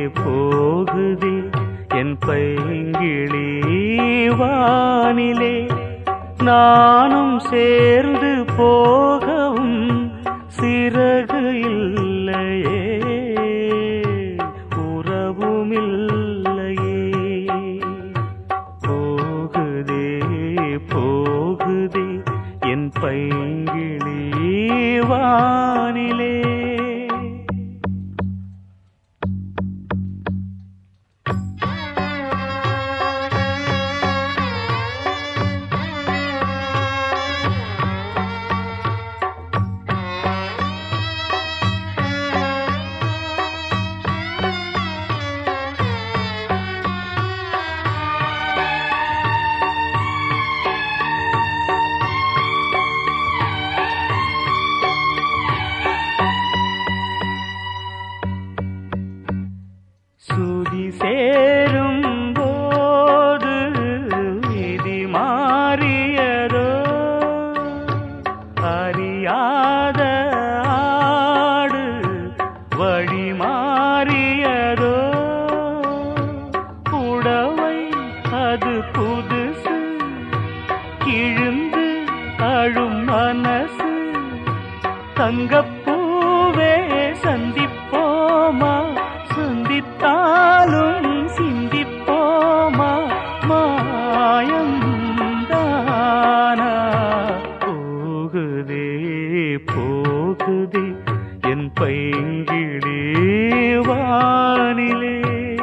போகுதே என் பைங்கிளி வானிலே நானும் சேர்ந்து போகவும் சிறகு இல்லையே உறவும் இல்லையே போகுதே போகுதே என் பைங்கிளி வானிலே சுதி சேரும் போது விதி மாறியதோ அறியாத ஆடு வழி மாறியதோ புடவை அது புதுசு கிழிந்து அழும் மனசு தங்கப்பூவே சந்திப்போமா சந்தித்தாலும் சிந்திப்போமா மாயம் தானா போகுதே போகுதே என் பைங்கிளி வானிலே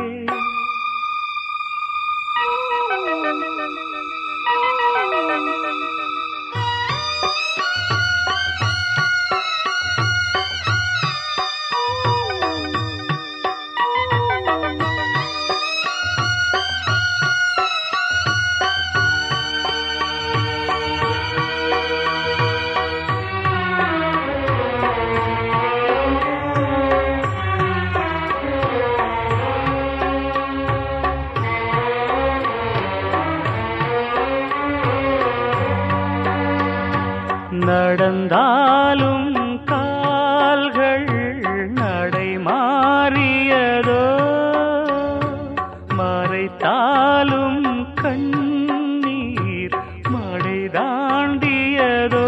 நடந்தாலும் கால்கள் நடை மாறியதோ மறைத்தாலும் கண்ணீர் மடை தாண்டியதோ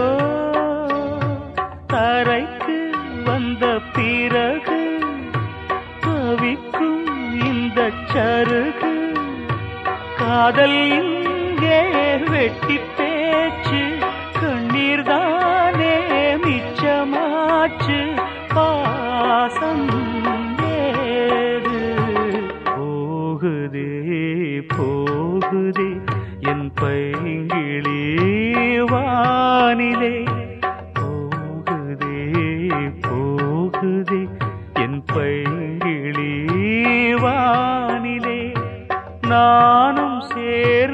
தரைக்கு வந்த பிறகு தவிக்கும் இந்த சருகு காதல் இங்கே வெட்டி பேச்சு கண்ணீர் தானே மிச்சமாச்சு பாசம் ஏது போகுதே போகுதே என் பைங்கிளி வானிலே போகுதே போகுதே என் பைங்கிளி வானிலே நானும் சேர்